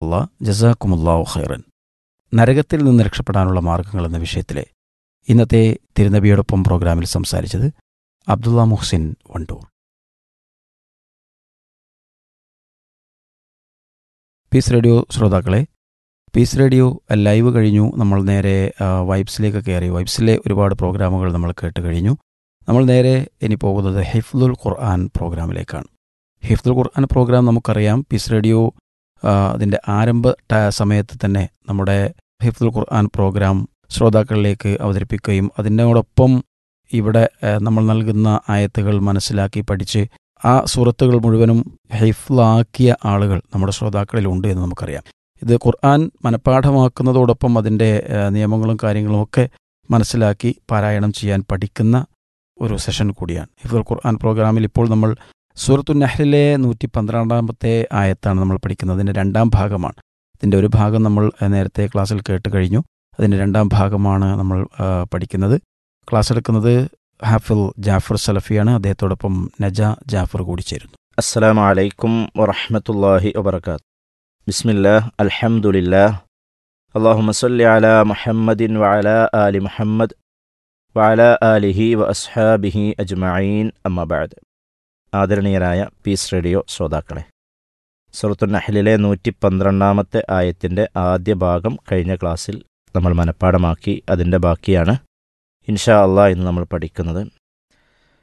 വറഹമത്തുള്ള ജസാക്കുമുല്ലാഹു ഖൈറൻ നരകത്തിൽ നിന്ന് രക്ഷപ്പെടാനുള്ള മാർഗങ്ങൾ എന്ന വിഷയത്തിലെ ഇന്നത്തെ തിരുനബിയോടൊപ്പം പ്രോഗ്രാമിൽ സംസാരിച്ചത് അബ്ദുള്ള മുഹ്സിൻ വണ്ടൂർ പീസ് റേഡിയോ ശ്രോതാക്കളെ പീസ് റേഡിയോ ലൈവ് കഴിഞ്ഞു നമ്മൾ നേരെ ആ, വൈബ്സിലേക്ക് കയറി വൈബ്സിലെ ഒരുപാട് പ്രോഗ്രാമുകൾ നമ്മൾ കേട്ട് കഴിഞ്ഞു നമ്മൾ നേരെ ഇനി പോകുന്നത് ഹിഫ്ദുൽ ഖുർആൻ പ്രോഗ്രാമിലേക്കാണ് ഹിഫ്ദുൽ ഖുർആൻ പ്രോഗ്രാം നമുക്കറിയാം പീസ് റേഡിയോ ആ, അതിൻ്റെ ആരംഭ ട- സമയത്ത് തന്നെ നമ്മുടെ ഹിഫ്ദുൽ ഖുർആൻ പ്രോഗ്രാം ശ്രോതാക്കളിലേക്ക് അവതരിപ്പിക്കുകയും അതിനോടൊപ്പം ഇവിടെ ആ, നമ്മൾ നൽകുന്ന ആയത്തുകൾ മനസ്സിലാക്കി പഠിച്ച് ആ സൂറത്തുകൾ മുഴുവനും ഹൈഫ്ലാക്കിയ ആളുകൾ നമ്മുടെ ശ്രോതാക്കളിലുണ്ട് എന്ന് നമുക്കറിയാം ഇത് ഖുർആൻ മനഃപ്പാഠമാക്കുന്നതോടൊപ്പം അതിൻ്റെ ആ, നിയമങ്ങളും കാര്യങ്ങളും ഒക്കെ മനസ്സിലാക്കി പാരായണം ചെയ്യാൻ പഠിക്കുന്ന ഒരു സെഷൻ കൂടിയാണ് ഹിഫുൽ ഖുർആൻ പ്രോഗ്രാമിൽ ഇപ്പോൾ നമ്മൾ സൂറത്തു നഹ്ലിലെ നൂറ്റി പന്ത്രണ്ടാമത്തെ ആയത്താണ് നമ്മൾ പഠിക്കുന്നത് അതിൻ്റെ രണ്ടാം ഭാഗമാണ് ഇതിൻ്റെ ഒരു ഭാഗം നമ്മൾ ആ, നേരത്തെ ക്ലാസ്സിൽ കേട്ട് കഴിഞ്ഞു അതിൻ്റെ രണ്ടാം ഭാഗമാണ് നമ്മൾ ആ, പഠിക്കുന്നത് ക്ലാസ് എടുക്കുന്നത് ഹാഫിൽ ജാഫർ സലഫിയാണ് അദ്ദേഹത്തോടൊപ്പം നജ ജാഫർ കൂടി ചേരുന്നു السلام عليكم ورحمة الله وبركاته بسم الله الحمد لله اللهم صل على محمد وعلى آل محمد وعلى آله وأصحابه أجمعين أما بعد ആദരണീയരായ പീസ് റേഡിയോ ശ്രോതാക്കളെ സുറത്തു നഹ്ലിലെ നൂറ്റി പന്ത്രണ്ടാമത്തെ ആയത്തിൻ്റെ ആദ്യ ഭാഗം കഴിഞ്ഞ ക്ലാസ്സിൽ നമ്മൾ മനഃപ്പാടമാക്കി അതിൻ്റെ ബാക്കിയാണ് ഇൻഷാ അള്ളാഹ് ഇന്ന് നമ്മൾ പഠിക്കുന്നത്